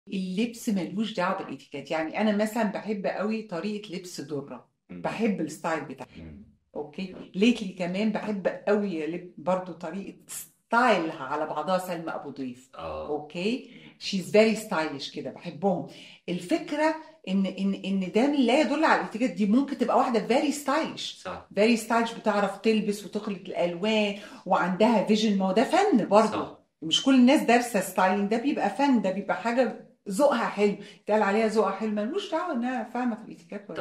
اللبس ملوش دعوه بالاتيكيت يعني انا مثلا بحب قوي طريقه لبس دره مم. بحب الستايل بتاعها مم. اوكي ليتلي كمان بحب قوي لب- برضو طريقه ستايلها على بعضها سلمى ابو ضيف اه اوكي شيز فيري ستايلش كده بحبهم الفكره ان ان ان ده لا يدل على الاتيكيت دي ممكن تبقى واحده فيري ستايلش صح فيري ستايلش بتعرف تلبس وتخلط الالوان وعندها فيجن ما هو ده فن برضه صح مش كل الناس دارسه ستايلينج ده بيبقى فن ده بيبقى حاجه ذوقها حلو يتقال عليها ذوقها حلو ملوش دعوه انها فاهمه في الاتيكيت ولا